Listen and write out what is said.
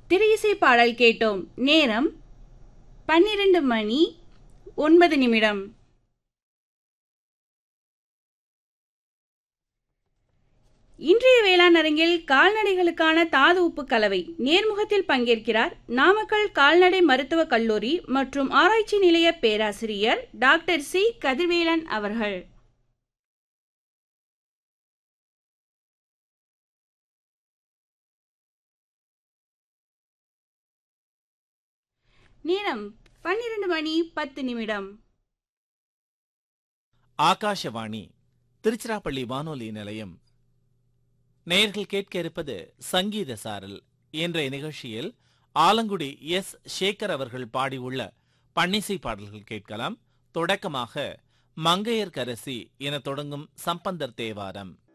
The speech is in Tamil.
திரையிசை பாடல் கேட்டோம் நேரம் பன்னிரண்டு மணி ஒன்பது நிமிடம் இன்றைய வேளாண் அரங்கில் கால்நடைகளுக்கான தாது உப்பு கலவை நேர்முகத்தில் பங்கேற்கிறார் நாமக்கல் கால்நடை மருத்துவக் கல்லூரி மற்றும் ஆராய்ச்சி நிலைய பேராசிரியர் டாக்டர் சி கதிர்வேலன் அவர்கள் நேரம் பன்னிரண்டு மணி பத்து நிமிடம் ஆகாஷவாணி திருச்சிராப்பள்ளி வானொலி நிலையம் நேயர்கள் கேட்க இருப்பது சங்கீத சாரல் இன்றைய நிகழ்ச்சியில் ஆலங்குடி எஸ் சேகர் அவர்கள் பாடியுள்ள பன்னிசை பாடல்கள் கேட்கலாம் தொடக்கமாக மங்கையர்க்கரசி என தொடங்கும் சம்பந்தர் தேவாரம்